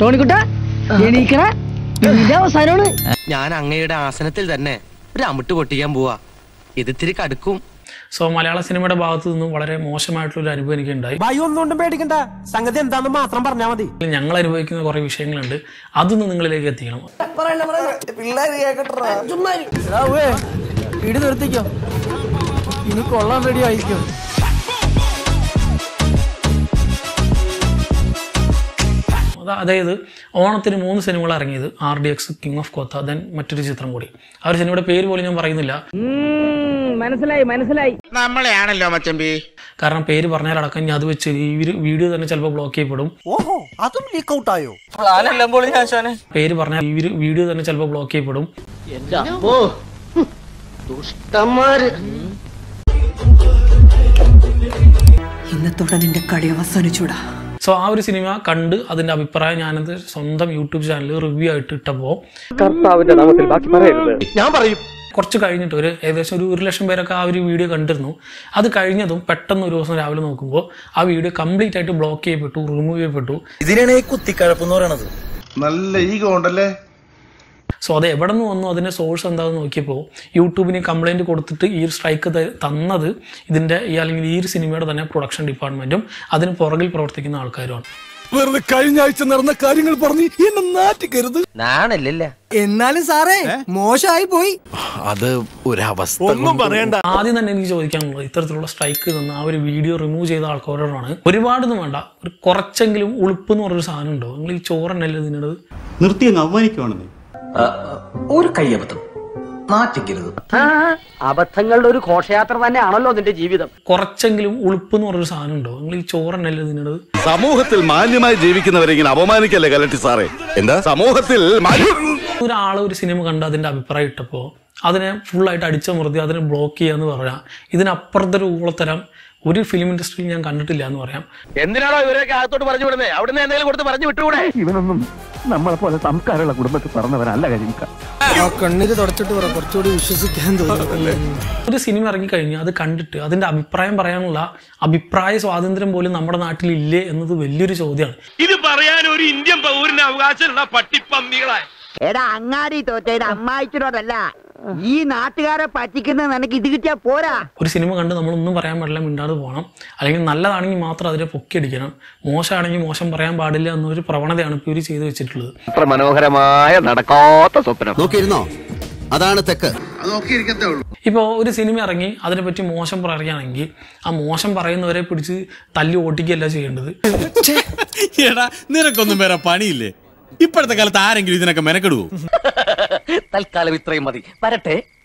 ടോണിക്കുട്ട എണീക്കണ ഇതിന്റെ അവസാനമാണ് ഞാൻ അങ്ങയുടെ ആസനത്തിൽ തന്നെ ഒരു അമിട്ട് പൊട്ടിക്കാൻ പോവാ ഇത് ഇത്തിരി കടുക്കും സോ മലയാള സിനിമയുടെ ഭാഗത്തു നിന്നും വളരെ മോശമായിട്ടുള്ള ഒരു അനുഭവം എനിക്ക് ഉണ്ടായി ഭയം ഒന്നുകൊണ്ടും പേടിക്കണ്ട സംഗതി എന്താന്ന് മാത്രം പറഞ്ഞാ മതി ഞങ്ങൾ അനുഭവിക്കുന്ന കുറെ വിഷയങ്ങളുണ്ട് അതൊന്നും നിങ്ങളിലേക്ക് എത്തിക്കണം ഇടി നിർത്തിക്കോ ഇനി കൊള്ളാൻ റെഡി ആയിരിക്കും അത- അതായത് ഓണത്തിന് മൂന്ന് സിനിമകൾ ഇറങ്ങിയത് R D X king of Kotha then മറ്റൊരു ചിത്രം കൂടി ആ ഒരു സിനിമയുടെ പേര് പോലും ഞാൻ പറയുന്നില്ല മനസ്സിലായി മനസ്സിലായി നമ്മളെയാണല്ലോ മച്ചമ്പി കാരണം പേര് പറഞ്ഞാലടക്കം ഞാൻ അത് വെച്ച് ഈ ഒരു വീഡിയോ തന്നെ ചിലപ്പോൾ ബ്ലോക്ക് ചെയ്യപ്പെടും ഓഹോ അതും ലീക്ക് ഔട്ട് ആയോ പേര് പറഞ്ഞാൽ ഈ ഒരു വീഡിയോ തന്നെ ചിലപ്പോൾ ബ്ലോക്ക് ചെയ്യപ്പെടും ഇന്നത്തോടെ നിന്റെ കളി അവസാനിച്ചൂടാ സോ ആ ഒരു സിനിമ കണ്ട് അതിന്റെ അഭിപ്രായം ഞാനത് സ്വന്തം യൂട്യൂബ് ചാനലിൽ റിവ്യൂ ആയിട്ട് ഇട്ടപ്പോൾ ഞാൻ പറയും കുറച്ച് കഴിഞ്ഞിട്ട് ഒരു ഏകദേശം ഒരു ഒരു ലക്ഷം പേരൊക്കെ ആ ഒരു വീഡിയോ കണ്ടിരുന്നു അത് കഴിഞ്ഞതും പെട്ടെന്ന് ഒരു ദിവസം രാവിലെ നോക്കുമ്പോൾ ആ വീഡിയോ കംപ്ലീറ്റ് ആയിട്ട് ബ്ലോക്ക് ചെയ്യപ്പെട്ടു റിമൂവ് ചെയ്യപ്പെട്ടു ഇതിനാണ് ഈ കുത്തിക്കഴപ്പ് എന്ന് പറയണത് നല്ല ഈഗോ ഉണ്ടല്ലേ സോ അത് എവിടെ നിന്ന് വന്നു അതിന്റെ സോഴ്സ് എന്താണെന്ന് നോക്കിയപ്പോൾ യൂട്യൂബിന് കംപ്ലൈന്റ് കൊടുത്തിട്ട് ഈ ഒരു സ്ട്രൈക്ക് തന്നത് ഇതിന്റെ ഈ അല്ലെങ്കിൽ ഈ ഒരു സിനിമയുടെ തന്നെ പ്രൊഡക്ഷൻ ഡിപ്പാർട്ട്മെന്റും അതിന് പുറകിൽ പ്രവർത്തിക്കുന്ന ആൾക്കാരുമാണ് വെറുതെ കഴിഞ്ഞ ആഴ്ച നടന്ന കാര്യങ്ങൾ പറഞ്ഞ് എന്നെ നാറ്റിക്കരുത് നാണല്ലേ എന്നാലും സാറേ മോശമായി പോയി അത് ഒരവസ്ഥ ഒന്നും പറയണ്ട ആദ്യം തന്നെ എനിക്ക് ചോദിക്കാനുള്ളത് ഇത്തരത്തിലുള്ള സ്ട്രൈക്ക് തന്ന ആ ഒരു വീഡിയോ റിമൂവ് ചെയ്ത ആൾക്കാരോടാണ് ഒരുപാടൊന്നും വേണ്ട ഒരു കുറച്ചെങ്കിലും ഉളുപ്പ് എന്ന് പറഞ്ഞൊരു സാധനം ഉണ്ടോ നിങ്ങൾ ഈ ചോറന്നല്ലേ തിന്നണത് നിർത്തി അങ്ങ് അവമാനിക്കുവാണെന്നേ ഒരു കയ്യബദ്ധം നാറ്റിക്കരുത് അബദ്ധങ്ങളുടെ ഒരു ഘോഷയാത്ര തന്നെയാണല്ലോ നിന്റെ ജീവിതം കുറച്ചെങ്കിലും ഉളുപ്പ് എന്ന് പറഞ്ഞൊരു സാധനം ഉണ്ടോ നിങ്ങൾ ഈ ചോറന്നല്ലേ തിന്നണത് സമൂഹത്തിൽ മാന്യമായി ജീവിക്കുന്നവരെ ഇങ്ങനെ അപമാനിക്കല്ലേ കലട്ടി സാറേ എന്താ സമൂഹത്തിൽ മാന്യ- ഒരാൾ ഒരു സിനിമ കണ്ട് അതിന്റെ അഭിപ്രായം ഇട്ടപ്പോൾ അതിനെ ഫുള്ളായിട്ട് അടിച്ചമർത്തി അതിനെ ബ്ലോക്ക് ചെയ്യാന്ന് പറയാം ഇതിനപ്പുറത്തൊരു ഊളത്തരം ഒരു ഫിലിം ഇൻഡസ്ട്രിയിൽ ഞാൻ കണ്ടിട്ടില്ല എന്ന് പറയാം എന്തിനാണോ ഇവരൊക്കെ അകത്തോട്ട് പറഞ്ഞു വിടുന്നത് അവിടുന്ന് എന്തെങ്കിലും കൊടുത്ത് പറഞ്ഞു വിട്ടുകൂടെ ഇവനൊന്നും നമ്മളെ പോലെ സംസ്കാരമുള്ള കുടുംബത്തിൽ പറഞ്ഞവനല്ല കരിമിക്ക കണ്ണില് തുടച്ചിട്ട് പറ കുറച്ചുകൂടി വിശ്വസിക്കാൻ തോന്നുന്നു ഒരു സിനിമ ഇറങ്ങിക്കഴിഞ്ഞാൽ അത് കണ്ടിട്ട് അതിന്റെ അഭിപ്രായം പറയാനുള്ള അഭിപ്രായ സ്വാതന്ത്ര്യം പോലും നമ്മുടെ നാട്ടിൽ ഇല്ലേ എന്നത് വലിയൊരു ചോദ്യമാണ് ഇത് പറയാൻ ഒരു ഇന്ത്യൻ പൗരന് അവകാശമുള്ള പട്ടിപ്പന്നികളെ എടാ അങ്ങാടി തോറ്റയുടെ അമ്മായിച്ചിനോടല്ല ഈ നാട്ടുകാരെ പറ്റിക്കുന്നത് നിനക്ക് ഇത് കിട്ടിയാ പോരാ ഒരു സിനിമ കണ്ട് നമ്മളൊന്നും പറയാൻ പാടില്ല മിണ്ടാതെ പോകണം അല്ലെങ്കിൽ നല്ലതാണെങ്കിൽ മാത്രം അതിനെ പൊക്കിയടിക്കണം മോശമാണെങ്കിൽ മോശം പറയാൻ പാടില്ല എന്നൊരു പ്രവണതയാണ് ഇപ്പോൾ ഇവർ ചെയ്തു വെച്ചിട്ടുള്ളത് അത്ര മനോഹരമായ നടക്കാത്ത സ്വപ്നം നോക്കിയിരുന്നോ അതാണ് തെക്ക് അത് നോക്കി ഇരിക്കത്തേ ഉള്ളൂ ഇപ്പോൾ ഒരു സിനിമ ഇറങ്ങി അതിനെപ്പറ്റി മോശം പറയുകയാണെങ്കിൽ ആ മോശം പറയുന്നവരെ പിടിച്ച് തല്ലി ഓട്ടിക്കുകയല്ല ചെയ്യേണ്ടത് എടാ നിനക്കൊന്നും വേറെ പണിയില്ലേ ഇപ്പോഴത്തെ കാലത്ത് ആരെങ്കിലും ഇതിനൊക്കെ മെനക്കെടുവോ തൽക്കാലം ഇത്രയും മതി വരട്ടെ